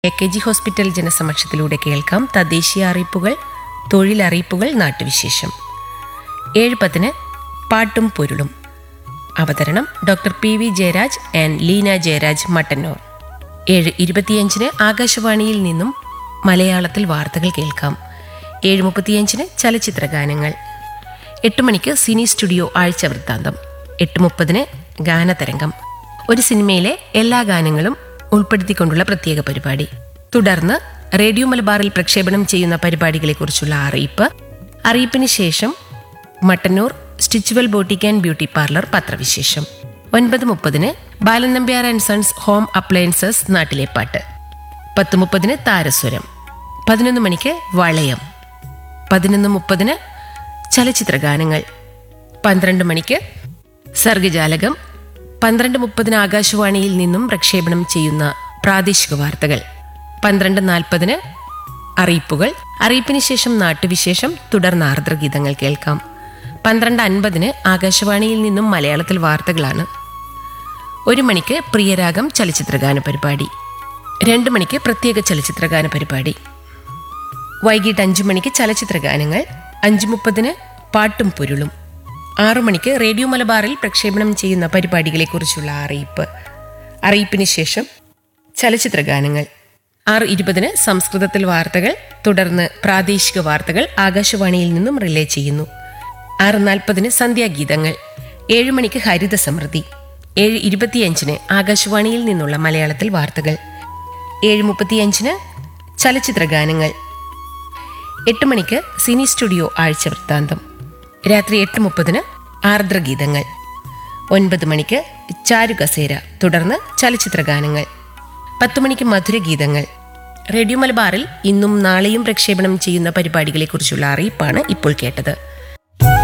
A K G hospital ജനസമക്ഷത്തിലൂടെ കേൾക്കാം തദ്ദേശീയ അറിയിപ്പുകൾ തൊഴിലറിയിപ്പുകൾ നാട്ടുവിശേഷം ഏഴ് പത്തിന് പാട്ടും പൊരുളും അവതരണം doctor P V Jayaraj and Leena Jayaraj Mattannur ഏഴ് ഇരുപത്തിയഞ്ചിന് ആകാശവാണിയിൽ നിന്നും മലയാളത്തിൽ വാർത്തകൾ കേൾക്കാം ഏഴ് മുപ്പത്തിയഞ്ചിന് ചലച്ചിത്ര ഗാനങ്ങൾ എട്ട് മണിക്ക് സിനി സ്റ്റുഡിയോ ആഴ്ച വൃത്താന്തം എട്ട് മുപ്പതിന് ഗാനതരംഗം ഒരു സിനിമയിലെ എല്ലാ ഗാനങ്ങളും ഉൾപ്പെടുത്തിക്കൊണ്ടുള്ള പ്രത്യേക പരിപാടി തുടർന്ന് റേഡിയോ മലബാറിൽ പ്രക്ഷേപണം ചെയ്യുന്ന പരിപാടികളെക്കുറിച്ചുള്ള അറിയിപ്പ് അറിയിപ്പിന് ശേഷം Mattannur stitchual boutique and beauty parlour പത്രവിശേഷം ഒൻപത് മുപ്പതിന് Balan Nambiar and sons home appliances നാട്ടിലെ പാട്ട് പത്ത് മുപ്പതിന് താരസ്വരം പതിനൊന്ന് മണിക്ക് വളയം പതിനൊന്ന് മുപ്പതിന് ചലച്ചിത്ര ഗാനങ്ങൾ പന്ത്രണ്ട് മണിക്ക് സർഗജാലകം പന്ത്രണ്ട് മുപ്പതിന് ആകാശവാണിയിൽ നിന്നും പ്രക്ഷേപണം ചെയ്യുന്ന പ്രാദേശിക വാർത്തകൾ പന്ത്രണ്ട് നാൽപ്പതിന് അറിയിപ്പുകൾ അറിയിപ്പിന് ശേഷം നാട്ടുവിശേഷം തുടർന്ന് ആർദ്രഗീതങ്ങൾ കേൾക്കാം പന്ത്രണ്ട് അൻപതിന് ആകാശവാണിയിൽ നിന്നും മലയാളത്തിൽ വാർത്തകളാണ് ഒരു മണിക്ക് പ്രിയരാഗം ചലച്ചിത്രഗാന പരിപാടി രണ്ട് മണിക്ക് പ്രത്യേക ചലച്ചിത്രഗാന പരിപാടി വൈകിട്ട് അഞ്ചു മണിക്ക് ചലച്ചിത്ര ഗാനങ്ങൾ അഞ്ചു മുപ്പതിന് പാട്ടും പൊരുളും ആറു മണിക്ക് റേഡിയോ മലബാറിൽ പ്രക്ഷേപണം ചെയ്യുന്ന പരിപാടികളെക്കുറിച്ചുള്ള അറിയിപ്പ് അറിയിപ്പിന് ശേഷം ചലച്ചിത്ര ഗാനങ്ങൾ ആറ് ഇരുപതിന് സംസ്കൃതത്തിൽ വാർത്തകൾ തുടർന്ന് പ്രാദേശിക വാർത്തകൾ ആകാശവാണിയിൽ നിന്നും റിലേ ചെയ്യുന്നു ആറ് നാൽപ്പതിന് സന്ധ്യാഗീതങ്ങൾ ഏഴ് മണിക്ക് ഹരിത സമൃദ്ധി ഏഴ് ഇരുപത്തിയഞ്ചിന് ആകാശവാണിയിൽ നിന്നുള്ള മലയാളത്തിൽ വാർത്തകൾ ഏഴ് മുപ്പത്തിയഞ്ചിന് ചലച്ചിത്ര ഗാനങ്ങൾ എട്ട് മണിക്ക് സിനി സ്റ്റുഡിയോ ആഴ്ച വൃത്താന്തം രാത്രി എട്ട് മുപ്പതിന് ആർദ്രഗീതങ്ങൾ ഒൻപത് മണിക്ക് ചാരുകസേര തുടർന്ന് ചലച്ചിത്ര ഗാനങ്ങൾ പത്ത് മണിക്ക് മധുരഗീതങ്ങൾ റേഡിയോ മലബാറിൽ ഇന്നും നാളെയും പ്രക്ഷേപണം ചെയ്യുന്ന പരിപാടികളെക്കുറിച്ചുള്ള അറിയിപ്പാണ് ഇപ്പോൾ കേട്ടത്